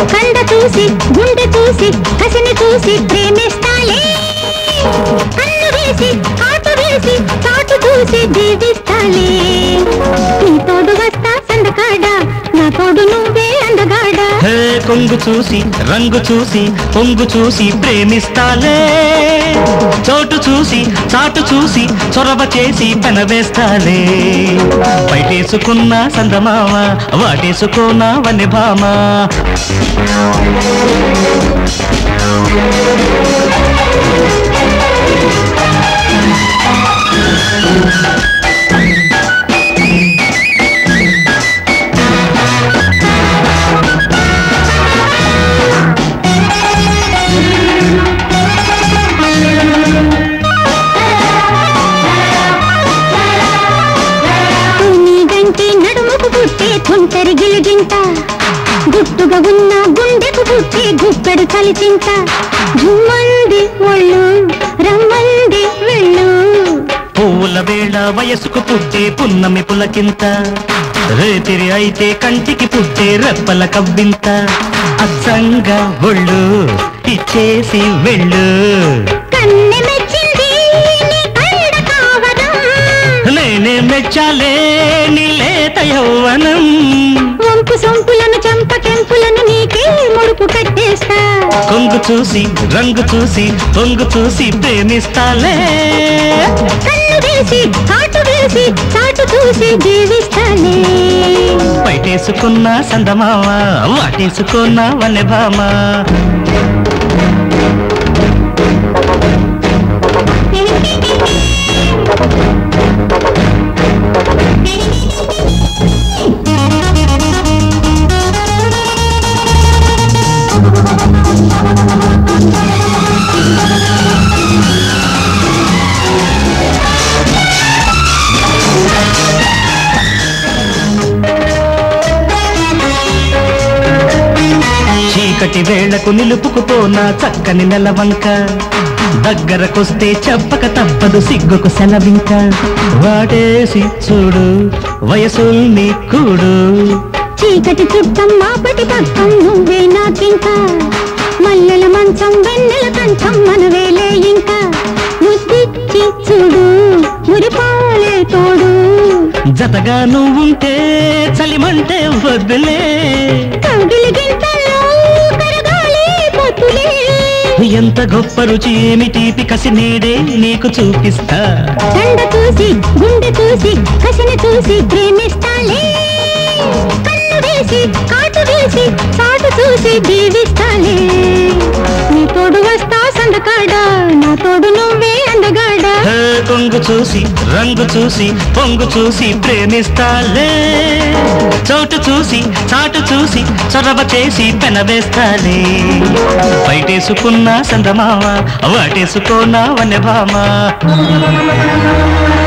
కండ చూసి గుండె చూసి కసిని చూసి ప్రేమిస్తాలే కన్ను వేసి కాటు వేసి చాటు చూసి దీవిస్తాలే నీ తోడు వస్తా సందకాడ నా తోడు నువ్వే అందగాడా హే కొంగు చూసి రంగు చూసి పొంగు చూసి ప్రేమిస్తాలే చోటు చూసి చాటు చూసి చొరవ చేసి పెనవేస్తాలే బయటేసుకున్న సందమామ వాటేసుకున్న వన్నె భామ నీ గంటి నడుముకు పుట్టే తుంటరి గిలిగింత గుట్టుగా ఉన్న గుండెకు పుట్టే గుప్పెడు కలిచింత జుమ్మంది ఒళ్ళు రమ్మంది వెళ్ళు పువ్వుల వేళ వయసుకు పుట్టే పున్నమి పులకింత రేతిరి అయితే కంటికి పుట్టే రెప్పల కవ్వింత అచ్చంగా ఒళ్ళు ఇచ్చేసి వెళ్ళు కన్నె మెచ్చింది నీ కళ్ళ కావడం నేనే మెచ్చాలే నీ లేత యౌవనం వంపు సొంపులను చంప కెంపులను నీకే ముడుపు కట్టేస్తా కొంగు చూసి రంగు చూసి పొంగు చూసి ప్రేమిస్తాలే కన్ను వేసి కాటు వేసి చాటు చూసి జీవిస్తానే బయటేసుకున్న సందమామ వాటేసుకున్న వన్నె భామ చీకటి వేళకు నిలుపుకుపోనా చక్కని నెలవంక దగ్గరకొస్తే చెప్పక తప్పదు సిగ్గుకు సెలవింక వాటేసి చూడు వయసుల్ని కూడు చీకటి చుట్టం మాపటి పక్కం నువ్వే నాకింకా మల్లెల మంచం వెన్నెల కంచం మనవేలే ఇంకా ముద్దిచ్చి చూడు మురిపాలే తోడు జతగా నువ్వుంటే చలిమంటే వద్దులే కౌగిలి గింతల్లో కరగాలి పొత్తులే ఎంత గొప్ప రుచి ఏమి తీపి కసి నేడే నీకు చూపిస్తా కండ చూసి గుండె చూసి కసిని చూసి ప్రేమిస్తాలే కన్ను వేసి కాటు వేసి చాటు చూసి దీవిస్తాలే నీ తోడు వస్తా సందకాడ నా తోడు నువ్వే అందగాడా హే, కొంగు చూసి రంగు చూసి పొంగు చూసి ప్రేమిస్తాలే చోటు చూసి చాటు చూసి చొరవ చేసి పెనవేస్తాలే బయటేసుకున్న సందమామ వాటేసుకోనా వనె భామ